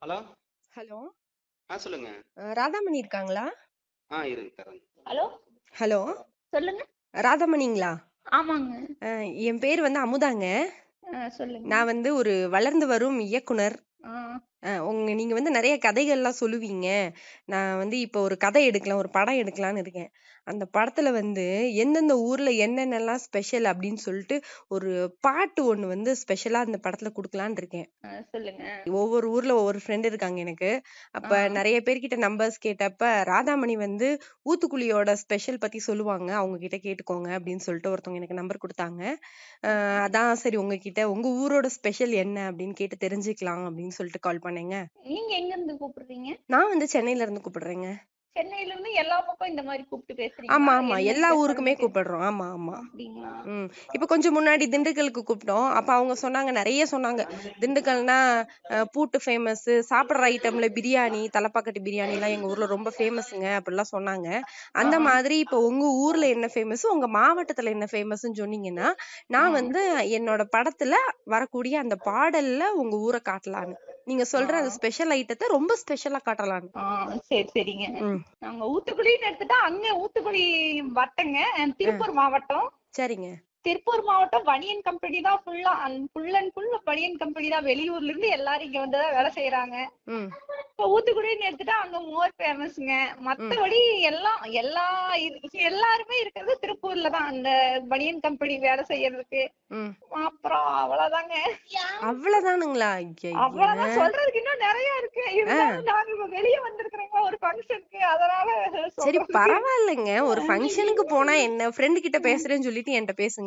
Hello hello ஆ சொல்லுங்க ராதாமணி இருக்காங்களா ஆ இருங்க தரேன் ஹலோ ஹலோ சொல்லுங்க ராதாமணிங்களா ஆமாங்க அஹ் என் பேர் வந்து அமுதாங்க ஆ, சொல்லுங்க நான் வந்து ஒரு வளர்ந்து வரும் இயக்குனர் ஆ, அஹ் உங்க நீங்க வந்து நிறைய கதைகள்லாம் சொல்லுவீங்க நான் வந்து இப்போ ஒரு கதை எடுக்கலாம் ஒரு படம் எடுக்கலாம்னு இருக்கேன் அந்த படத்துல வந்து எந்தெந்த ஊர்ல என்னென்னலாம் ஸ்பெஷல் அப்படின்னு சொல்லிட்டு ஒரு பாட்டு ஒண்ணு வந்து ஸ்பெஷலா அந்த படத்துல கொடுக்கலான்னு இருக்கேன் ஆ, சொல்லுங்க ஒவ்வொரு ஊர்ல ஒவ்வொரு ஃப்ரெண்ட் இருக்காங்க எனக்கு அப்ப ஆ. நிறைய பேர்கிட்ட நம்பர்ஸ் கேட்டப்ப ராதாமணி வந்து ஊத்துக்குளியோட ஸ்பெஷல் பத்தி சொல்லுவாங்க அவங்க கிட்ட கேட்டுக்கோங்க அப்படின்னு சொல்லிட்டு ஒருத்தவங்க எனக்கு நம்பர் கொடுத்தாங்க அஹ் அதான் சரி உங்ககிட்ட உங்க ஊரோட ஸ்பெஷல் என்ன அப்படின்னு கேட்டு தெரிஞ்சுக்கலாம் அப்படின்னு சொல்லிட்டு கால் பண்ணேங்க நீங்க எங்க இருந்து கூப்பிடுறீங்க நான் வந்து சென்னையில இருந்து கூப்பிடுறேங்க சென்னையில இருந்து எல்லா பக்கம் இந்த மாதிரி கூப்பிட்டு பேசுறீங்க ஆமா ஆமா எல்லா ஊருக்குமே கூப்பிடுறோம் ஆமா ஆமா அப்படிங்களா ம் இப்ப கொஞ்சம் முன்னாடி திண்டுக்கலுக்கு கூப்பிட்டோம் அப்ப அவங்க சொன்னாங்க நிறைய சொன்னாங்க திண்டுக்கல்னா அஹ், பூட்டு ஃபேமஸ் சாப்பிடுற ஐட்டம்ல பிரியாணி தலப்பாக்கட்டு பிரியாணி எல்லாம் எங்க ஊர்ல ரொம்ப ஃபேமஸ்ங்க அப்படிலாம் சொன்னாங்க அந்த மாதிரி இப்ப உங்க ஊர்ல என்ன ஃபேமஸ் உங்க மாவட்டத்துல என்ன ஃபேமஸ்னு சொன்னீங்கன்னா நான் வந்து என்னோட படத்துல வரக்கூடிய அந்த பாடல்ல உங்க ஊரை காட்டலான்னு நீங்க சொல்ற அந்த ஸ்பெஷல் ஐட்டத்தை ரொம்ப ஸ்பெஷலா காட்டலான்னு ஆ சரி சரிங்க ம் நாங்க ஊத்துக்குளின்னு எடுத்துட்டா அங்க ஊத்துக்குளி வட்டங்க திருப்பூர் மாவட்டம் சரிங்க திருப்பூர் மாவட்டம் பனியன் கம்பெனி தான் ஃபுல்லா ஃபுல் அண்ட் ஃபுல் பனியன் கம்பெனி தான் வெளியூர்ல இருந்து எல்லாரும் இங்க வந்து தான் வேலை செய்யறாங்க ம் இப்ப ஊத்துக்குடின்னு எடுத்துட்டா அங்க மோர் ஃபேமஸ்ங்க மத்தபடி எல்லாம் எல்லா இது- எல்லாருமே இருக்கிறது திருப்பூர்ல தான் அந்த பனியன் கம்பெனி வேலை செய்யறதுக்கு ம் அப்புறம் அவ்வளவுதாங்க அவ்வளவுதானுங்களா ஐயையே. அவ்வளவுதான் சொல்றதுக்கு இன்னும் நிறைய இருக்கு இருந்தாலும் நாங்க இப்ப வெளிய வந்திருக்கிறோங்க ஒரு ஃபங்க்ஷனுக்கு அதனால சரி சொல்றதுக்கு- பரவாயில்லைங்க ஒரு ஃபங்க்ஷனுக்கு போனா என்ன ஃப்ரெண்டு கிட்ட பேசுறேன்னு சொல்லிட்டு என்கிட்ட பேசுங்க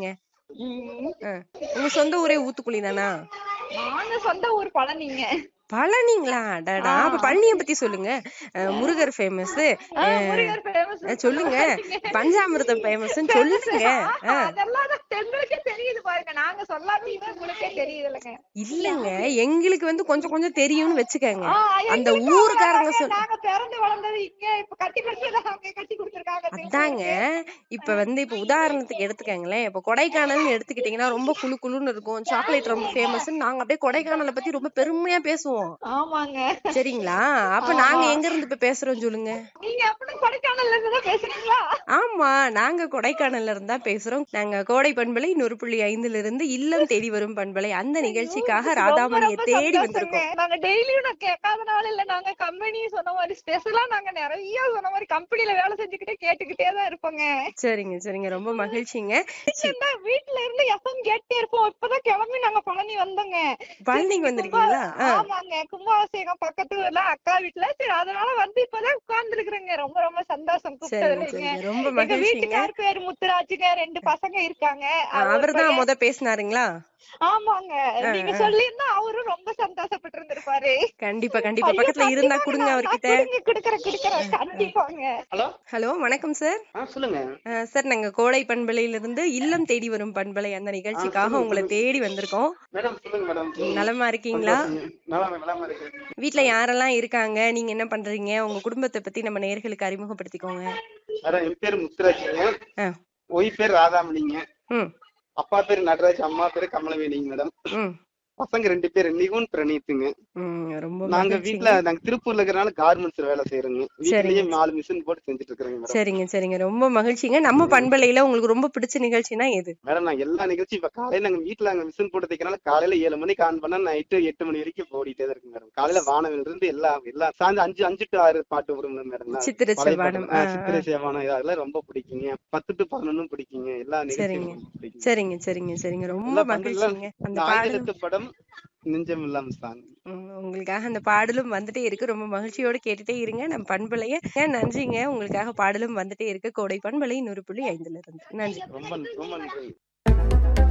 ம். ஆ. உங்க சொந்த ஊரே ஊத்துக்குளி தானா நாங்க சொந்த ஊர் பழனிங்க பழனிங்களா அடடா அப்ப பழனிய பத்தி சொல்லுங்க அஹ், முருகர் ஃபேமஸ் ஆ, முருகர் famous. சொல்லுங்க பஞ்சாமிர்தம் ஃபேமஸ் சொல்லுங்க ஆ, அதெல்லாம் தான் எங்களுக்கே தெரியுது பாருங்க நாங்க சொல்லாதீங்க உங்களுக்கே தெரியுது இல்லைங்க இல்லங்க எங்களுக்கு வந்து கொஞ்சம் கொஞ்சம் தெரியும்னு வச்சுக்கோங்க ஆ, அந்த எங்களுக்கும் ஊருக்காரங்க அவ்வளவுதாங்க. சொல் நாங்க பிறந்து வளர்ந்தது இங்க இப்ப கட்டி கொடுத்தது அங்க கட்டி கொடுத்திருக்காங்க அதாங்க இப்ப வந்து இப்ப உதாரணத்துக்கு எடுத்துக்கங்களேன் இப்ப கொடைக்கானல்னு எடுத்துக்கிட்டீங்கன்னா ரொம்ப குளு குளுன்னு இருக்கும் சாக்லேட் ரொம்ப ஃபேமஸ் நாங்க அப்படியே கொடைக்கானலை பத்தி ரொம்ப பெருமையா பேசுவோம் ஆமாங்க சரிங்களா அப்ப நாங்க எங்க இருந்து இப்ப பேசுறோம் சொல்லுங்க நீங்க அப்படி கொடைக்கானல்ல இருந்து தான் பேசுறீங்களா ஆமா நாங்க கொடைக்கானல்ல இருந்தா பேசுறோம் நாங்க கோடை பண்பலை நூறு புள்ளி ஐந்துல இருந்து இல்லம் தேடி வரும் பண்பலை அந்த நிகழ்ச்சிக்காக ராதாமணியை ரொம்ப தேடி சந்தோஷங்க. வந்திருக்கோம் நாங்க டெய்லியும் நான் கேட்காதனால இல்ல நாங்க கம்பெனி சொன்ன மாதிரி ஸ்பெஷலா நாங்க நிறைய சொன்ன மாதிரி கம்பெனில வேலை செஞ்சுக்கிட்டே கேட்டுக்கிட்டே தான் இருப்போங்க சரிங்க சரிங்க ரொம்ப மகிழ்ச்சிங்க என்ன வீட்டுல இருந்து எஃப்எம் கேட்டே இருப்போம் இப்பதான் கிளம்பி நாங்க பழனி வந்தோங்க பழனிக்கு வந்திருக்கீங்களா ஆ, ஆமாங்க கும்பாபிஷேகம் பக்கத்து ஊர்ல அக்கா வீட்டுல சரி அதனால வந்து இப்பதான் உட்கார்ந்து இருக்கிறேங்க ரொம்ப ரொம்ப சந்தோஷம் சரிங்க கூப்பிட்டதுலங்க சரிங்க ரொம்ப எங்க மகிழ்ச்சிங்க வீட்டுக்கார் பேரு முத்துராஜுங்க ரெண்டு பசங்க இருக்காங்க அவர் அவர்தான் முத பேசினாருங்களா ஆமாங்க நீங்க சொல்லியிருந்தா அவரும் ரொம்ப சந்தோஷப்பட்டு இருந்திருப்பாரு கண்டிப்பா கண்டிப்பா ஐயோ, பக்கத்துல இருந்தா கண்டிப்பாங்க, கொடுங்க நான் அவர்கிட்ட கொடுங்க, கொடுக்குறேன் கொடுக்குறேன் கண்டிப்பாங்க ஹலோ ஹலோ வணக்கம் சார் ஆ சொல்லுங்க சார் நாங்க கோடை பண்பலையில இருந்து இல்லம் தேடி வரும் பண்பலை அந்த நிகழ்ச்சிக்காக உங்களை தேடி வந்திருக்கோம் மேடம் சொல்லுங்க மேடம் நலமா இருக்கீங்களா நல்லா நலமா இருக்கு வீட்ல யாரெல்லாம் இருக்காங்க நீங்க என்ன பண்றீங்க உங்க குடும்பத்தை பத்தி நம்ம நேயர்களுக்கு அறிமுகப்படுத்திக்கோங்க மேடம் என் பேர் முத்துராஜிங்க ஆ. ஒய் பேர் ராதாமணிங்க ம் அப்பா பேர் நடராஜ் அம்மா பேர் கமலவேணிங்க மேடம் ம் பசங்க ரெண்டு பேர் நிகுன் பிரணீத்துங்க ம் ரொம்ப நாங்க மகிழ்ச்சிங்க. வீட்ல நாங்க திருப்பூர்ல இருக்கிறனால கார்மெண்ட்ஸ்ல வேலை செய்யறோங்க வீட்லயே நாலு மிஷின் போட்டு செஞ்சுட்டு இருக்கிறேங்க மேடம் சரிங்க சரிங்க ரொம்ப மகிழ்ச்சிங்க நம்ம பண்பலையில உங்களுக்கு ரொம்ப பிடிச்ச நிகழ்ச்சினா எது மேடம் நான் எல்லா நிகழ்ச்சியும் இப்ப காலையில நாங்க வீட்ல நாங்க மிஷின் போட்டு தைக்கிறனால காலையில ஏழு மணிக்கு ஆன் பண்ணா நைட்டு எட்டு மணி வரைக்கும் ஓடிட்டே தான் இருக்கு மேடம் காலையில வானவில் இருந்து எல்லா எல்லா சாயந்தரம் அஞ்சு அஞ்சு டு ஆறு பாட்டு வரும் மேடம் நான் சித்திர பழைய செவ்வானம் பாட்டு, ஆ, சித்திரை சேவானம் இதெல்லாம் ரொம்ப பிடிக்குங்க பத்து டு பதினொன்னும் பிடிக்குங்க எல்லா நிகழ்ச்சியும் சரிங்க. ரொம்ப பிடிக்குங்க சரிங்க சரிங்க சரிங்க ரொம்ப எல்லா பண்பலையில மகிழ்ச்சிங்க அந்த இந்த பாடல் ஆயிரத்து படம் நெஞ்சம் இல்லாம சாங் ம், உங்களுக்காக அந்த பாடலும் வந்துட்டே இருக்கு ரொம்ப மகிழ்ச்சியோட கேட்டுட்டே இருங்க நம்ம பண்பலைய ஏன் நன்றிங்க உங்களுக்காக பாடலும் வந்துட்டே இருக்கு கோடை பண்பலை நூறு புள்ளி ஐந்துல இருந்து நன்றி ரொம்ப ரொம்ப நன்றி